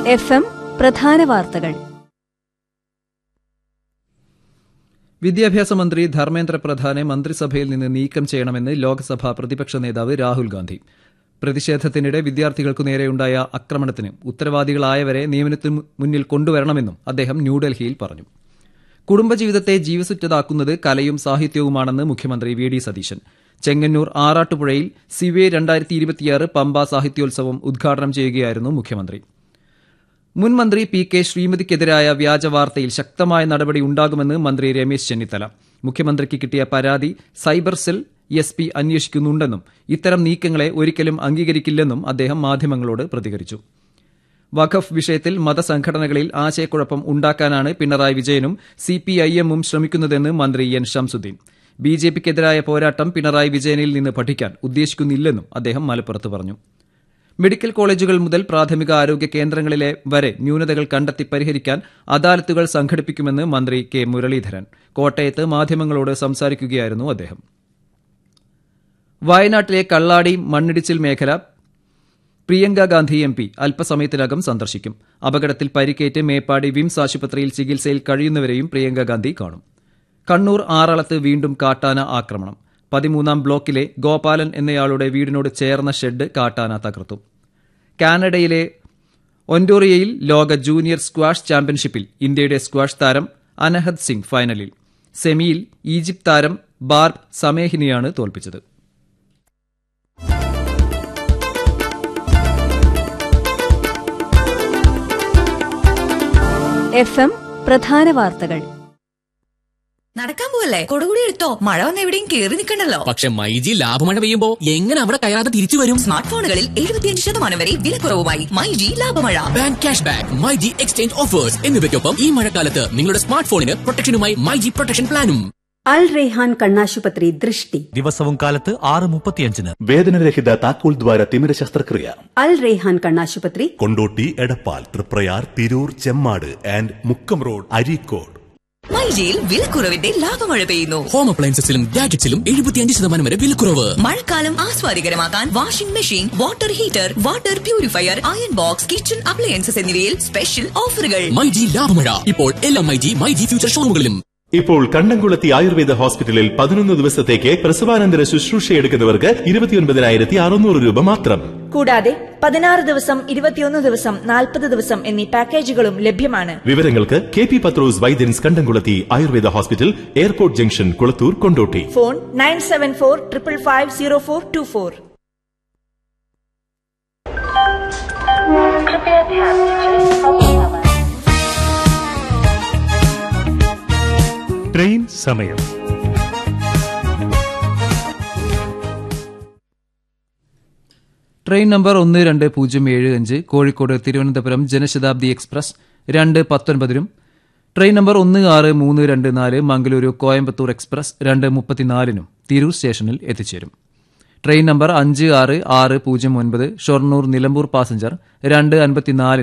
F M പ്രധാന വാർത്തകൾ വിദ്യാഭ്യാസ മന്ത്രി ധർമ്മേന്ദ്ര പ്രധാനെ മന്ത്രിസഭയിൽ നിന്ന് നീക്കം ചെയ്യണമെന്ന് ലോക്സഭാ പ്രതിപക്ഷ നേതാവ് രാഹുൽ ഗാന്ധി പ്രതിഷേധത്തിനിടെ വിദ്യാർത്ഥികൾക്കു നേരെയുണ്ടായ ആക്രമണത്തിന് ഉത്തരവാദികളായവരെ നിയമനത്തിന് മുന്നിൽ കൊണ്ടുവരണമെന്നും അദ്ദേഹം ന്യൂഡൽഹിയിൽ പറഞ്ഞു കുടുംബജീവിതത്തെ ജീവസുറ്റതാക്കുന്നത് കലയും സാഹിത്യവുമാണെന്ന് മുഖ്യമന്ത്രി വി ഡി സതീശൻ ചെങ്ങന്നൂർ ആറാട്ടുപുഴയിൽ സിവേ രണ്ടായിരത്തി ഇരുപത്തിയാറ് പമ്പ സാഹിത്യോത്സവം ഉദ്ഘാടനം ചെയ്യുകയായിരുന്നു മുഖ്യമന്ത്രി മുൻ മന്ത്രി പി കെ ശ്രീമതിക്കെതിരായ വ്യാജ വാർത്തയിൽ ശക്തമായ നടപടി ഉണ്ടാകുമെന്ന് മന്ത്രി രമേശ് ചെന്നിത്തല മുഖ്യമന്ത്രിക്ക് കിട്ടിയ പരാതി സൈബർ സെൽ എസ് പി അന്വേഷിക്കുന്നുണ്ടെന്നും ഇത്തരം നീക്കങ്ങളെ ഒരിക്കലും അംഗീകരിക്കില്ലെന്നും അദ്ദേഹം മാധ്യമങ്ങളോട് പ്രതികരിച്ചു വഖഫ് വിഷയത്തിൽ മതസംഘടനകളിൽ ആശയക്കുഴപ്പം ഉണ്ടാക്കാനാണ് പിണറായി വിജയനും സി പി ഐ എമ്മും ശ്രമിക്കുന്നതെന്ന് മന്ത്രി എൻ ഷംസുദ്ദീൻ ബി ജെ പിക്കെതിരായ പോരാട്ടം പിണറായി വിജയനിൽ നിന്ന് പഠിക്കാൻ ഉദ്ദേശിക്കുന്നില്ലെന്നും അദ്ദേഹം മലപ്പുറത്ത് പറഞ്ഞു മെഡിക്കൽ കോളേജുകൾ മുതൽ പ്രാഥമിക ആരോഗ്യ കേന്ദ്രങ്ങളിലെ വരെ ന്യൂനതകൾ കണ്ടെത്തി പരിഹരിക്കാൻ അദാലത്തുകൾ സംഘടിപ്പിക്കുമെന്ന് മന്ത്രി കെ മുരളീധരൻ കോട്ടയത്ത് മാധ്യമങ്ങളോട് സംസാരിക്കുകയായിരുന്നു അദ്ദേഹം വയനാട്ടിലെ കള്ളാടി മണ്ണിടിച്ചിൽ മേഖല പ്രിയങ്ക ഗാന്ധി എം പി അല്പസമയത്തിനകം സന്ദർശിക്കും അപകടത്തിൽ പരിക്കേറ്റ് മേപ്പാടി വിംസ് ആശുപത്രിയിൽ ചികിത്സയിൽ കഴിയുന്നവരെയും പ്രിയങ്ക ഗാന്ധി കാണും കണ്ണൂർ ആറളത്ത് വീണ്ടും കാട്ടാന ആക്രമണം പതിമൂന്നാം ബ്ലോക്കിലെ ഗോപാലൻ എന്നയാളുടെ വീടിനോട് ചേർന്ന ഷെഡ് കാട്ടാന തകർത്തു കാനഡയിലെ ഒൻഡോറിയയിൽ ലോക ജൂനിയർ സ്ക്വാഷ് ചാമ്പ്യൻഷിപ്പിൽ ഇന്ത്യയുടെ സ്ക്വാഷ് താരം അനഹദ് സിംഗ് ഫൈനലിൽ സെമിയിൽ ഈജിപ്ത് താരം ബാർബ് സമേഹിനെയാണ് തോൽപ്പിച്ചത് എഫ് എം പ്രധാന വാർത്തകൾ നടക്കാൻ പോവല്ലേ കൊടുകൂടി എടുത്തോ മഴ വന്ന് എവിടെയും കേറി നിൽക്കണ്ടല്ലോ പക്ഷെ മൈജി ലാഭമഴ പെയ്യുമ്പോ എങ്ങനെ അവിടെ കയറാതെ തിരിച്ചു വരും സ്മാർട്ട് ഫോണുകളിൽ എഴുപത്തിയഞ്ച് ശതമാനം വരെ വിലക്കുറവുമായി മൈജി ലാഭമഴ bank cash back myG exchange offers എന്നിവയ്ക്കൊപ്പം ഈ മഴക്കാലത്ത് നിങ്ങളുടെ സ്മാർട്ട് ഫോണിന് പ്രൊട്ടക്ഷനുമായി മൈജി പ്രൊട്ടക്ഷൻ പ്ലാനും അൽ റെയ്ഹാൻ കണ്ണാശുപത്രി ദൃഷ്ടി ദിവസവും കാലത്ത് ആറ് മുപ്പത്തിയഞ്ചിന് വേദനരഹിത താക്കോൽ ദ്വാര തിമിര ശസ്ത്രക്രിയ അൽ റെയ്ഹാൻ കണ്ണാശുപത്രി കൊണ്ടോട്ടി എടപ്പാൾ തൃപ്രയാർ തിരൂർ ചെമ്മാട് ആൻഡ് മുക്കം റോഡ് അരീക്കോട് മൈജിയിൽ വിലക്കുറവിന്റെ ലാഭമഴ പെയ്യുന്നു ഹോം അപ്ലയൻസസിലും ഗാഡ്ജറ്റ്സിലും എഴുപത്തിയഞ്ച് ശതമാനം വരെ വിലക്കുറവ് മഴക്കാലം ആസ്വാദികരമാക്കാൻ washing machine water heater water purifier iron box kitchen appliances എന്നിവയിൽ സ്പെഷ്യൽ ഓഫറുകൾ മൈജി ലാഭമഴ ഇപ്പോൾ എല്ലാ മൈജി മൈജി ഫ്യൂച്ചർ ഷോറൂമുകളിലും ഇപ്പോൾ കണ്ടംകുളത്തി ആയുർവേദ ഹോസ്പിറ്റലിൽ പതിനൊന്ന് ദിവസത്തേക്ക് പ്രസവാനന്തര ശുശ്രൂഷ എടുക്കുന്നവർക്ക് ഇരുപത്തിയൊൻപതിനായിരത്തി അറുന്നൂറ് രൂപ മാത്രം കൂടാതെ പതിനാറ് ദിവസം ഇരുപത്തിയൊന്ന് ദിവസം നാൽപ്പത് ദിവസം എന്നീ പാക്കേജുകളും ലഭ്യമാണ് വിവരങ്ങൾക്ക് K P Pathros Vaidyans Kandamkulathi Ayurveda hospital airport junction Kulathur Kondotty phone nine seven four triple five zero four two four train സമയം ട്രെയിൻ നമ്പർ ഒന്ന് രണ്ട് പൂജ്യം ഏഴ് അഞ്ച് കോഴിക്കോട് തിരുവനന്തപുരം ജനശതാബ്ദി എക്സ്പ്രസ് രണ്ട് പത്തൊൻപതിനും ട്രെയിൻ നമ്പർ ഒന്ന് ആറ് മൂന്ന് രണ്ട് നാല് മംഗലൂരു കോയമ്പത്തൂർ എക്സ്പ്രസ് രണ്ട് മുപ്പത്തിനാലിനും തിരൂർ സ്റ്റേഷനിൽ എത്തിച്ചേരും ട്രെയിൻ നമ്പർ അഞ്ച് ആറ് ആറ് പൂജ്യം ഒൻപത് ഷൊർണൂർ നിലമ്പൂർ പാസഞ്ചർ രണ്ട് അൻപത്തിനാലിന്